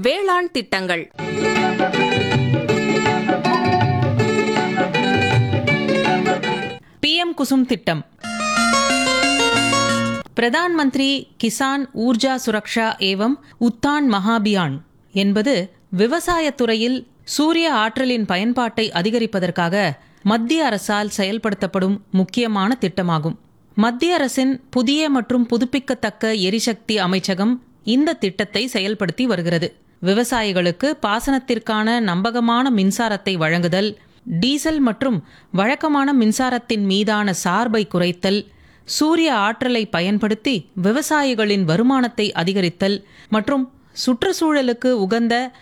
வேளாண் திட்டங்கள் பிஎம் குசும் திட்டம் பிரதான் மந்திரி கிசான் ஊர்ஜா சுரக்ஷா ஏவம் உத்தான் மகாபியான் என்பது விவசாயத் துறையில் சூரிய ஆற்றலின் பயன்பாட்டை அதிகரிப்பதற்காக மத்திய அரசால் செயல்படுத்தப்படும் முக்கியமான திட்டமாகும் மத்திய அரசின் புதிய மற்றும் புதுப்பிக்கத்தக்க எரிசக்தி அமைச்சகம் இந்த திட்டத்தை செயல்படுத்தி வருகிறது விவசாயிகளுக்கு பாசனத்திற்கான நம்பகமான மின்சாரத்தை வழங்குதல் டீசல் மற்றும் வழக்கமான மின்சாரத்தின் மீதான சார்பை குறைத்தல் சூரிய ஆற்றலை பயன்படுத்தி விவசாயிகளின் வருமானத்தை அதிகரித்தல் மற்றும் சுற்றுச்சூழலுக்கு உகந்த